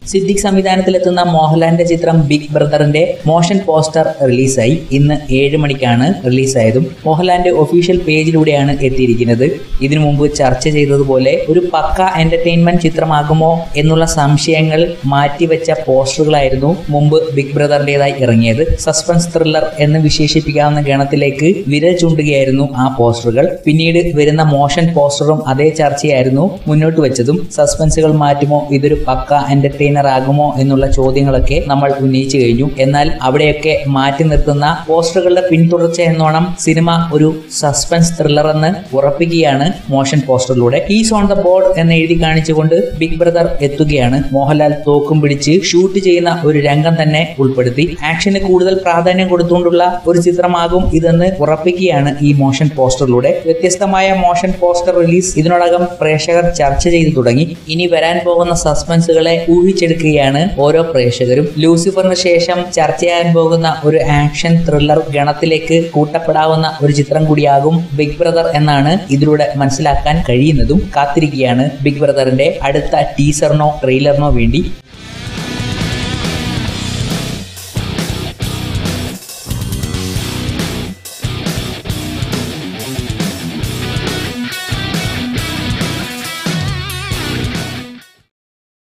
സിദ്ദിഖ് സംവിധാനത്തിലെത്തുന്ന മോഹൻലാലിന്റെ ചിത്രം ബിഗ് ബ്രദറിന്റെ മോഷൻ പോസ്റ്റർ റിലീസായി ഇന്ന് ഏഴ് മണിക്കാണ് റിലീസായതും മോഹൻലാലിന്റെ ഒഫീഷ്യൽ പേജിലൂടെയാണ് എത്തിയിരിക്കുന്നത് ഇതിനു മുമ്പ് ചർച്ച ചെയ്തതുപോലെ ഒരു പക്ക എന്റർടൈൻമെന്റ് ചിത്രമാകുമോ എന്നുള്ള സംശയങ്ങൾ മാറ്റിവെച്ച പോസ്റ്ററുകളായിരുന്നു മുമ്പ് ബിഗ് ബ്രദറിന്റേതായി ഇറങ്ങിയത് സസ്പെൻസ് ത്രില്ലർ എന്ന് വിശേഷിപ്പിക്കാവുന്ന ഗണത്തിലേക്ക് വിരൽ ചൂണ്ടുകയായിരുന്നു ആ പോസ്റ്ററുകൾ പിന്നീട് വരുന്ന മോഷൻ പോസ്റ്ററും അതേ ചർച്ചയായിരുന്നു മുന്നോട്ട് വെച്ചതും സസ്പെൻസുകൾ മാറ്റുമോ ഇതൊരു പക്ക എന്റർടൈനർ ആകുമോ എന്നുള്ള ചോദ്യങ്ങളൊക്കെ നമ്മൾ ഉന്നയിച്ചു കഴിഞ്ഞു എന്നാൽ അവിടെയൊക്കെ മാറ്റി നിർത്തുന്ന പോസ്റ്ററുകളുടെ പിന്തുടർച്ച എന്നോണം സിനിമ ഒരു സസ്പെൻസ് ത്രില്ലർ എന്ന് ഉറപ്പിക്കുകയാണ് മോഷൻ പോസ്റ്ററിലൂടെ ഈസ് ഓൺ ദ ബോർഡ് എന്ന് എഴുതി കാണിച്ചുകൊണ്ട് ബിഗ് ബ്രദർ എത്തുകയാണ് മോഹൻലാൽ തോക്കും പിടിച്ച് ഷൂട്ട് ചെയ്യുന്ന ഒരു രംഗം തന്നെ ഉൾപ്പെടുത്തി ആക്ഷന് കൂടുതൽ പ്രാധാന്യം കൊടുത്തുകൊണ്ടുള്ള ഒരു ചിത്രമാകും ഇതെന്ന് ഉറപ്പിക്കുകയാണ് ഈ മോഷൻ പോസ്റ്ററിലൂടെ വ്യത്യസ്തമായ മോഷൻ പോസ്റ്റർ റിലീസ് ഇതിനോടകം പ്രേക്ഷകർ ചർച്ച ചെയ്തു തുടങ്ങി ഇനി വരാൻ പോകുന്ന സസ്പെൻസുകളെ ഊഹിച്ചെടുക്കുകയാണ് ഓരോ പ്രേക്ഷകരും ലൂസിഫറിന് ശേഷം ചർച്ചയാകാൻ പോകുന്ന ഒരു ആക്ഷൻ ത്രില്ലർ ഗണത്തിലേക്ക് കൂട്ടപ്പെടാവുന്ന ഒരു ചിത്രം കൂടിയാകും ബിഗ് ബ്രദർ എന്നാണ് ഇതിലൂടെ മനസ്സിലാക്കാൻ കഴിയുന്നതും കാത്തിരിക്കുകയാണ് ബിഗ് ബ്രദറിന്റെ അടുത്ത ടീസറിനോ ട്രെയിലറിനോ വേണ്ടി